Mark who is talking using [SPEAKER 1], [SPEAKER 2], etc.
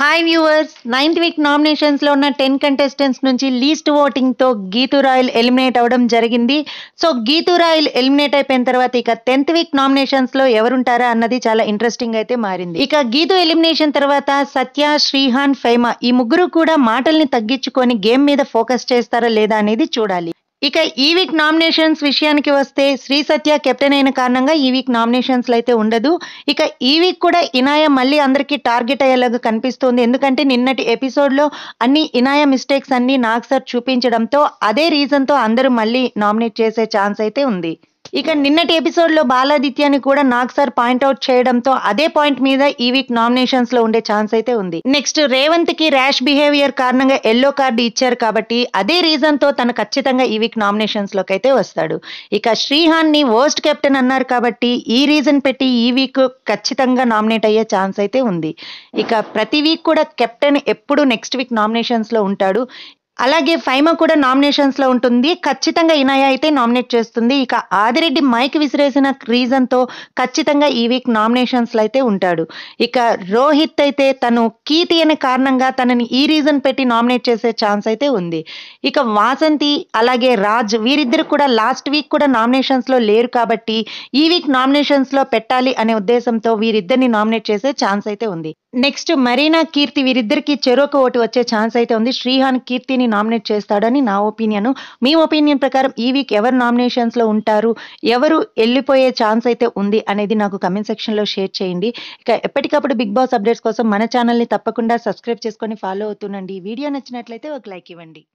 [SPEAKER 1] hi viewers ninth week నామినేషన్స్లో ఉన్న ten contestants నుంచి లీస్ట్ ఓటింగ్తో గీతూ రాయల్ ఎలిమినేట్ అవ్వడం జరిగింది సో గీతూ రాయల్ ఎలిమినేట్ అయిపోయిన తర్వాత ఇక టెన్త్ వీక్ నామినేషన్స్లో ఎవరుంటారా అన్నది చాలా ఇంట్రెస్టింగ్ అయితే మారింది ఇక గీతూ ఎలిమినేషన్ తర్వాత సత్య శ్రీహాన్ ఫైమా ఈ ముగ్గురు కూడా మాటల్ని తగ్గించుకొని గేమ్ మీద ఫోకస్ చేస్తారా లేదా అనేది చూడాలి ఇక ఈ వీక్ నామినేషన్స్ విషయానికి వస్తే శ్రీ సత్య కెప్టెన్ అయిన కారణంగా ఈ వీక్ నామినేషన్స్ అయితే ఉండదు ఇక ఈ వీక్ కూడా ఇనాయ మళ్ళీ అందరికీ టార్గెట్ అయ్యేలాగా కనిపిస్తుంది ఎందుకంటే నిన్నటి ఎపిసోడ్లో అన్ని ఇనాయ మిస్టేక్స్ అన్ని నాకు సార్ చూపించడంతో అదే రీజన్తో అందరూ మళ్ళీ నామినేట్ చేసే ఛాన్స్ అయితే ఉంది ఇక నిన్నటి ఎపిసోడ్లో బాలాదిత్యాన్ని కూడా నాకు సార్ పాయింట్అవుట్ చేయడంతో అదే పాయింట్ మీద ఈ వీక్ నామినేషన్స్ లో ఉండే ఛాన్స్ అయితే ఉంది నెక్స్ట్ రేవంత్ కి ర్యాష్ బిహేవియర్ కారణంగా ఎల్లో కార్డు ఇచ్చారు కాబట్టి అదే రీజన్ తో తను ఖచ్చితంగా ఈ వీక్ నామినేషన్స్ లోకి అయితే వస్తాడు ఇక శ్రీహాన్ ని వర్స్ట్ కెప్టెన్ అన్నారు కాబట్టి ఈ రీజన్ పెట్టి ఈ వీక్ ఖచ్చితంగా నామినేట్ అయ్యే ఛాన్స్ అయితే ఉంది ఇక ప్రతి వీక్ కూడా కెప్టెన్ ఎప్పుడు నెక్స్ట్ వీక్ నామినేషన్స్ లో ఉంటాడు అలాగే ఫైమా కూడా నామినేషన్స్ లో ఉంటుంది ఖచ్చితంగా ఇనాయ అయితే నామినేట్ చేస్తుంది ఇక ఆదిరెడ్డి మైక్ విసిరేసిన రీజన్ తో ఖచ్చితంగా ఈ వీక్ నామినేషన్స్ లో అయితే ఉంటాడు ఇక రోహిత్ అయితే తను కీ తీయని కారణంగా తనని ఈ రీజన్ పెట్టి నామినేట్ చేసే ఛాన్స్ అయితే ఉంది ఇక వాసంతి అలాగే రాజ్ వీరిద్దరు కూడా లాస్ట్ వీక్ కూడా నామినేషన్స్ లో లేరు కాబట్టి ఈ వీక్ నామినేషన్స్ లో పెట్టాలి అనే ఉద్దేశంతో వీరిద్దరిని నామినేట్ చేసే ఛాన్స్ అయితే ఉంది నెక్స్ట్ మరీనా కీర్తి వీరిద్దరికి చెరొక ఓటు వచ్చే ఛాన్స్ అయితే ఉంది శ్రీహాన్ కీర్తిని నామినేట్ చేస్తాడని నా ఒపీనియన్ మీ ఒపీనియన్ ప్రకారం ఈ వీక్ ఎవరు నామినేషన్స్ లో ఉంటారు ఎవరు వెళ్ళిపోయే ఛాన్స్ అయితే ఉంది అనేది నాకు కమెంట్ సెక్షన్ లో షేర్ చేయండి ఇక ఎప్పటికప్పుడు బిగ్ బాస్ అప్డేట్స్ కోసం మన ఛానల్ని తప్పకుండా సబ్స్క్రైబ్ చేసుకొని ఫాలో అవుతుండండి ఈ వీడియో నచ్చినట్లయితే ఒక లైక్ ఇవ్వండి